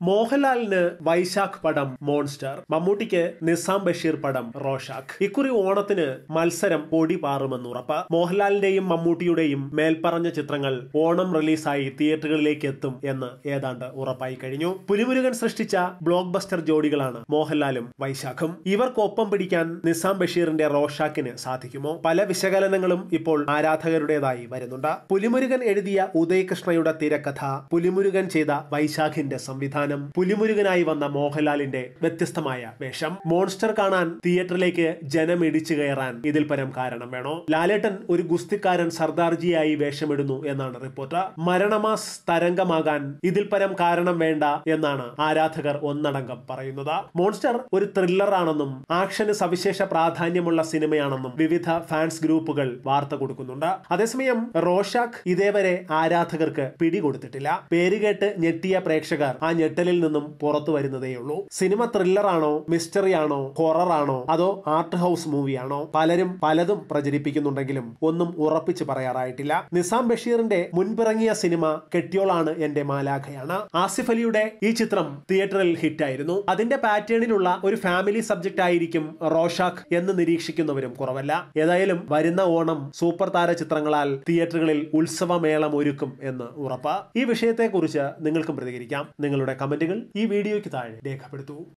മോഹൻലാലിന് വൈശാഖ് പടം മോൺസ്റ്റർ മമ്മൂട്ടിക്ക് നിസാം ബഷീർ പടം റോഷാഖ് ഇക്കുറി ഓണത്തിന് മത്സരം പൊടി പാറുമെന്ന് ഉറപ്പ് മോഹൻലാലിന്റെയും മമ്മൂട്ടിയുടെയും മേൽപ്പറഞ്ഞ ചിത്രങ്ങൾ ഓണം റിലീസായി തിയേറ്ററുകളിലേക്ക് എത്തും എന്ന് ഏതാണ്ട് ഉറപ്പായി കഴിഞ്ഞു പുലിമുരുകൻ സൃഷ്ടിച്ച ബ്ലോക്ക് ബസ്റ്റർ ജോഡികളാണ് മോഹൻലാലും വൈശാഖും ഇവർക്കൊപ്പം പിടിക്കാൻ നിസാം ബഷീറിന്റെ റോഷാക്കിന് സാധിക്കുമോ പല വിശകലനങ്ങളും ഇപ്പോൾ ആരാധകരുടേതായി വരുന്നുണ്ട് പുലിമുരുകൻ എഴുതിയ ഉദയകൃഷ്ണയുടെ തിരക്കഥ പുലിമുരുകൻ ചെയ്ത വൈശാഖിന്റെ സംവിധാനം പുലിമുരുകനായി വന്ന മോഹൻലാലിന്റെ വ്യത്യസ്തമായ വേഷം മോൺസ്റ്റർ കാണാൻ തിയേറ്ററിലേക്ക് ജനം ഇടിച്ചു കയറാൻ ഇതിൽ പരം കാരണം വേണോ ലാലേട്ടൻ ഒരു ഗുസ്തിക്കാരൻ സർദാർജിയായി വേഷമിടുന്നു എന്നാണ് റിപ്പോർട്ട് മരണമാസ് തരംഗമാകാൻ ഇതിൽ പരം കാരണം വേണ്ട എന്നാണ് ആരാധകർ ഒന്നടങ്കം പറയുന്നത് മോൺസ്റ്റർ ഒരു ത്രില്ലറാണെന്നും ആക്ഷന് സവിശേഷ പ്രാധാന്യമുള്ള സിനിമയാണെന്നും വിവിധ ഫാൻസ് ഗ്രൂപ്പുകൾ വാർത്ത കൊടുക്കുന്നുണ്ട് അതേസമയം റോഷാക്ക് ഇതേവരെ ആരാധകർക്ക് പിടികൊടുത്തിട്ടില്ല പേരുകേട്ട് ഞെട്ടിയ പ്രേക്ഷകർ ആ ഞെട്ടലിൽ നിന്നും പുറത്തു വരുന്നതേയുള്ളൂ സിനിമ ത്രില്ലറാണോ മിസ്റ്ററി ആണോ ഹൊറർ ആണോ അതോ ആർട്ട് ഹൗസ് മൂവിയാണോ പലരും പലതും പ്രചരിപ്പിക്കുന്നുണ്ടെങ്കിലും ഒന്നും ഉറപ്പിച്ചു പറയാറായിട്ടില്ല നിസാം ബഷീറിന്റെ മുൻപിറങ്ങിയ സിനിമ കെട്ടിയോളാണ് എന്റെ മാലാഖയാണ് ആസിഫ് അലിയുടെ ഈ ചിത്രം തിയേറ്ററിൽ ഹിറ്റായിരുന്നു അതിന്റെ പാറ്റേണിലുള്ള ഒരു ഫാമിലി സബ്ജക്റ്റ് ആയിരിക്കും റോഷാക്ക് എന്ന് നിരീക്ഷിക്കുന്നവരും കുറവല്ല ഏതായാലും വരുന്ന ഓണം സൂപ്പർ താര ചിത്രങ്ങളാൽ തിയേറ്ററുകളിൽ ഉത്സവമേളം ഒരുക്കും എന്ന് ഉറപ്പ് ഈ വിഷയത്തെക്കുറിച്ച് നിങ്ങൾക്കും പ്രതികരിക്കാം നിങ്ങളുടെ കമന്റുകൾ ഈ വീഡിയോയ്ക്ക് താഴെ രേഖപ്പെടുത്തൂ